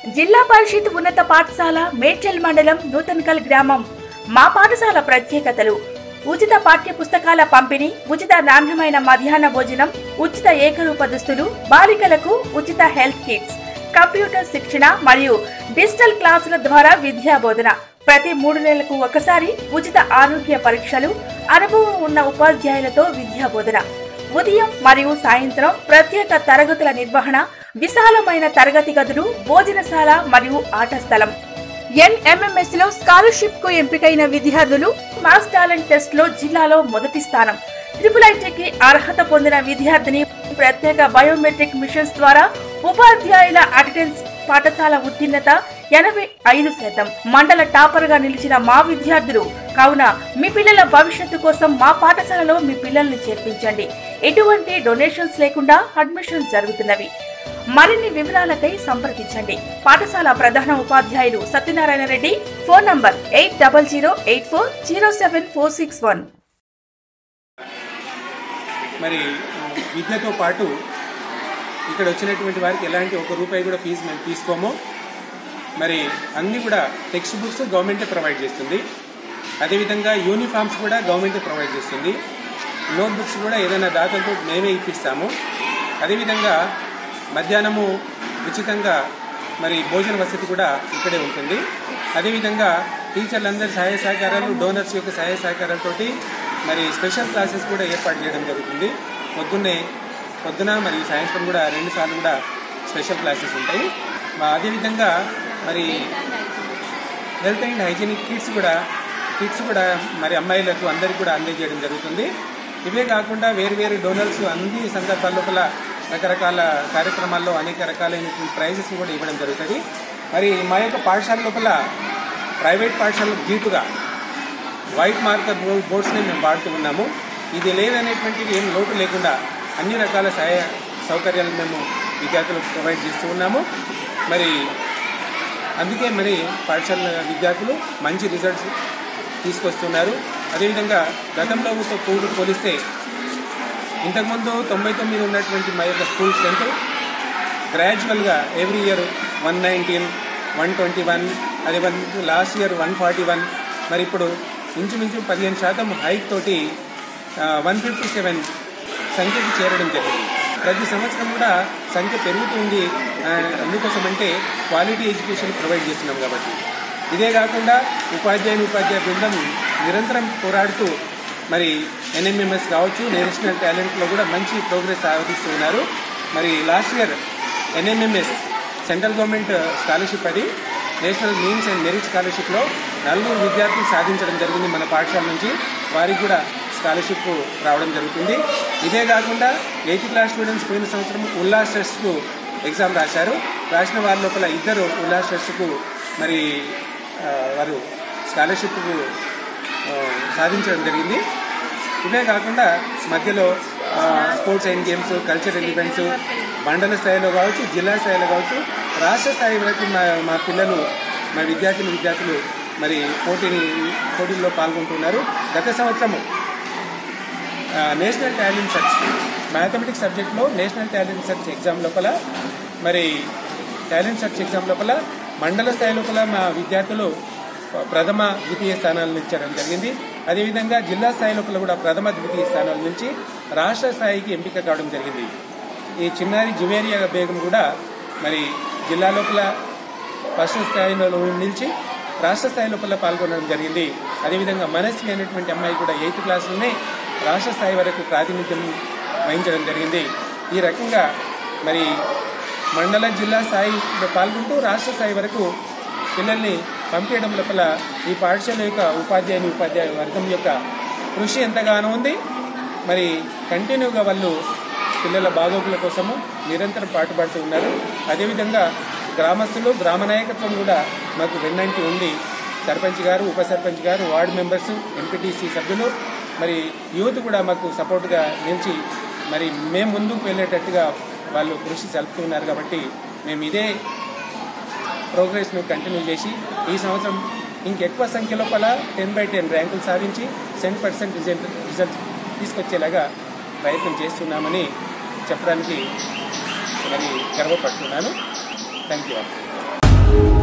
జిల్లా పరిషత్ ఉన్నత పాఠశాల మేడ్చల్ మండలం నూతన్కల్ గ్రామం మా పాఠశాల ప్రత్యేకతలు ఉచిత పాఠ్య పుస్తకాల పంపిణీ ఉచిత నాణ్యమైన మధ్యాహ్న భోజనం ఉచిత ఏకరూప దుస్తులు బాలికలకు ఉచిత హెల్త్ కిట్స్ కంప్యూటర్ శిక్షణ మరియు డిజిటల్ క్లాసుల ద్వారా విద్యా బోధన ప్రతి మూడు నెలలకు ఒకసారి ఉచిత ఆరోగ్య పరీక్షలు అనుభవం ఉన్న ఉపాధ్యాయులతో విద్యా బోధన ఉదయం మరియు సాయంత్రం ప్రత్యేక తరగతుల నిర్వహణ విశాలమైన తరగతి గదులు భోజనశాల మరియు ఆట స్థలం ఎన్ఎంఎంఎస్ లో స్కాలర్షిప్ కు ఎంపికైన విద్యార్థులు మాస్ టాలెంట్ టెస్ట్ లో జిల్లాలో మొదటి స్థానం ట్రిపుల్ ఐటీకి అర్హత పొందిన విద్యార్థిని ప్రత్యేక బయోమెట్రిక్ మిషన్స్ ద్వారా ఉపాధ్యాయుల అటెండెన్స్ పాఠశాల ఉత్తీర్ణత ఎనభై ఐదు శాతం మండల టాపర్ గా నిలిచిన మా విద్యార్థులు కావున మీ పిల్లల భవిష్యత్తు కోసం మా పాఠశాలలో మీ పిల్లల్ని చేర్పించండి ఎటువంటి డొనేషన్స్ లేకుండా అడ్మిషన్స్ జరుగుతున్నవి మరిన్ని వివరాలకై సంప్రదించండి పాఠశాల ప్రధాన ఉపాధ్యాయులు Satyanarayana Reddy phone number eight double zero eight four zero seven four six one మరి విద్యతో పాటు ఇక్కడ వచ్చినటువంటి వారికి ఎలాంటి ఒక రూపాయి కూడా ఫీజు మేము తీసుకోము మరి అన్నీ కూడా టెక్స్ట్ బుక్స్ గవర్నమెంటే ప్రొవైడ్ చేస్తుంది అదేవిధంగా యూనిఫామ్స్ కూడా గవర్నమెంటే ప్రొవైడ్ చేస్తుంది నోట్ బుక్స్ కూడా ఏదైనా దాతలతో మేమే ఇప్పిస్తాము అదేవిధంగా మధ్యాహ్నము ఉచితంగా మరి భోజన వసతి కూడా ఇక్కడే ఉంటుంది అదేవిధంగా టీచర్లందరి సహాయ సహకారాలు డోనర్స్ యొక్క సహాయ సహకారాలతోటి మరి స్పెషల్ క్లాసెస్ కూడా ఏర్పాటు చేయడం జరుగుతుంది పొద్దున్నే పొద్దున మరియు సాయంత్రం కూడా రెండు సార్లు కూడా స్పెషల్ క్లాసెస్ ఉంటాయి మా- అదేవిధంగా మరి హెల్త్ అండ్ హైజీనిక్ కిట్స్ కూడా కిట్స్ కూడా మరి అమ్మాయిలకు అందరికీ కూడా అందజేయడం జరుగుతుంది ఇవే కాకుండా వేరు వేరు డోనర్స్ అన్ని సందర్భాల లోపల రకరకాల కార్యక్రమాల్లో అనేక రకాలైనటువంటి ప్రైజెస్ కూడా ఇవ్వడం జరుగుతుంది మరి మా యొక్క పాఠశాల లోపల ప్రైవేట్ పాఠశాలకు గీటుగా వైట్ మార్కర్ బో- బోర్డ్స్ని మేము వాడుతూ ఉన్నాము ఇది లేదనేటువంటిది ఏం లోటు లేకుండా అన్ని రకాల సహాయ సౌకర్యాలు మేము విద్యార్థులకు ప్రొవైడ్ చేస్తూ ఉన్నాము మరి అందుకే మరి పాఠశాల విద్యార్థులు మంచి రిజల్ట్స్ తీసుకొస్తున్నారు అదేవిధంగా గతంలో పోటీ పోలిస్తే ఇంతకుముందు తొంభై తొమ్మిది ఉన్నటువంటి మా యొక్క స్కూల్ స్ట్రెంత్ గ్రాడ్యువల్గా every year one nineteen one twenty one అదే one last year one forty one మరి ఇప్పుడు ఇంచుమించు పదిహేను శాతం హైక్ తోటి వన్ ఫిఫ్టీ సెవెన్ సంఖ్యకి చేరడం జరిగింది ప్రతి సంవత్సరం కూడా సంఖ్య పెరుగుతుంది ఆ, అందుకోసం అంటే క్వాలిటీ ఎడ్యుకేషన్ ప్రొవైడ్ చేస్తున్నాం కాబట్టి ఇదే కాకుండా ఉపాధ్యాయుని ఉపాధ్యాయ బృందం నిరంతరం పోరాడుతూ మరి ఎన్ఎంఎంఎస్ కావచ్చు నేషనల్ టాలెంట్లో కూడా మంచి ప్రోగ్రెస్ సాధిస్తూ ఉన్నారు మరి last year NMMS central government scholarship అది నేషనల్ మీన్స్ అండ్ మెరిట్ స్కాలర్షిప్లో నలుగురు విద్యార్థులు సాధించడం జరిగింది మన పాఠశాల నుంచి వారికి కూడా స్కాలర్షిప్ రావడం జరుగుతుంది ఇదే కాకుండా ఎయిత్ క్లాస్ స్టూడెంట్స్ పోయిన సంవత్సరం ఉల్లాస్ టెస్ట్కు ఎగ్జామ్ రాశారు రాసిన వారి లోపల ఇద్దరు ఉల్లాస్ టెస్ట్కు మరి ఆ, వారు స్కాలర్షిప్కు ఆ, సాధించడం జరిగింది ఇవే కాకుండా మధ్యలో ఆ, sports and games cultural events మండల స్థాయిలో కావచ్చు జిల్లా స్థాయిలో కావచ్చు రాష్ట్ర స్థాయి వరకు మా మా పిల్లలు మా విద్యార్థిని విద్యార్థులు మరి పోటీని పోటీల్లో పాల్గొంటున్నారు గత సంవత్సరము ఆ, నేషనల్ టాలెంట్ సర్చ్ మ్యాథమెటిక్స్ సబ్జెక్ట్లో నేషనల్ టాలెంట్ సర్చ్ ఎగ్జామ్ లోపల మరి టాలెంట్ సర్చ్ ఎగ్జామ్ లోపల మండల స్థాయి లోపల మా విద్యార్థులు ప్రథమ ద్వితీయ స్థానాలను ఇచ్చడం జరిగింది అదేవిధంగా జిల్లా స్థాయి లోపల కూడా ప్రథమ ద్వితీయ స్థానాల నుంచి రాష్ట్ర స్థాయికి ఎంపిక కావడం జరిగింది ఈ చిన్నారి జువేరియా బేగం కూడా మరి జిల్లా లోపల ఫస్ట్ స్థాయిలో నిలిచి రాష్ట్ర స్థాయి లోపల పాల్గొనడం జరిగింది అదేవిధంగా మనస్వి అనేటువంటి అమ్మాయి కూడా ఎయిత్ క్లాస్లోనే రాష్ట్ర స్థాయి వరకు ప్రాతినిధ్యం వహించడం జరిగింది ఈ రకంగా మరి మండల జిల్లా స్థాయిలో పాల్గొంటూ రాష్ట్ర స్థాయి వరకు పిల్లల్ని పంపించడం లోపల ఈ పాఠశాల యొక్క ఉపాధ్యాయుని ఉపాధ్యాయ వర్గం యొక్క కృషి ఎంతగానో ఉంది మరి కంటిన్యూగా వాళ్ళు పిల్లల బాగోగుల కోసము నిరంతరం పాటుపడుతూ ఉన్నారు అదేవిధంగా గ్రామస్తులు గ్రామ నాయకత్వం కూడా మాకు వెన్నంటి ఉంది సర్పంచ్ గారు ఉప సర్పంచ్ గారు వార్డు మెంబర్స్ ఎంపీటీసీ సభ్యులు మరి యూత్ కూడా మాకు సపోర్ట్గా నిలిచి మరి మేము ముందుకు వెళ్ళేటట్టుగా వాళ్ళు కృషి జరుపుతున్నారు కాబట్టి మేము ఇదే ప్రోగ్రెస్ను కంటిన్యూ చేసి ఈ సంవత్సరం ఇంకెక్కువ సంఖ్య లోపల టెన్ బై టెన్ ర్యాంకులు సాధించి సెవెన్ పర్సెంట్ రిజల్ట్ రిజల్ట్ తీసుకొచ్చేలాగా ప్రయత్నం చేస్తున్నామని చెప్పడానికి మరి గర్వపడుతున్నాను థ్యాంక్ యూ న్యూస్